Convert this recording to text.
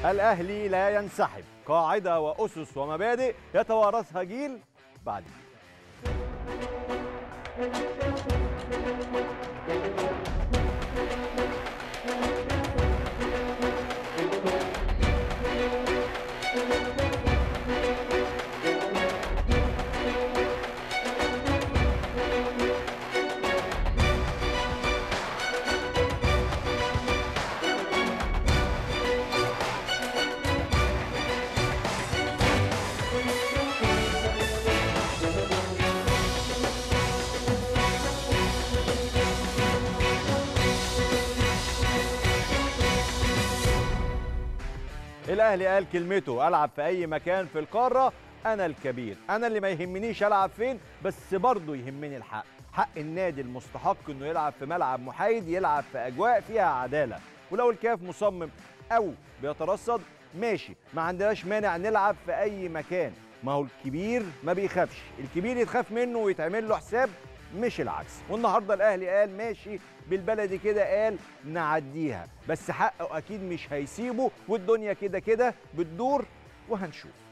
الأهلي لا ينسحب قاعدة وأسس ومبادئ يتوارثها جيل بعد جيل الاهلي قال كلمته العب في اي مكان في القاره انا الكبير انا اللي ما يهمنيش العب فين بس برضه يهمني الحق حق النادي المستحق انه يلعب في ملعب محايد يلعب في اجواء فيها عداله ولو الكاف مصمم او بيترصد ماشي ما عندناش مانع نلعب في اي مكان ما هو الكبير ما بيخافش الكبير يتخاف منه ويتعمل له حساب مش العكس والنهارده الاهلي قال ماشي بالبلدي كده قال نعديها بس حقه اكيد مش هيسيبه والدنيا كده كده بتدور وهنشوف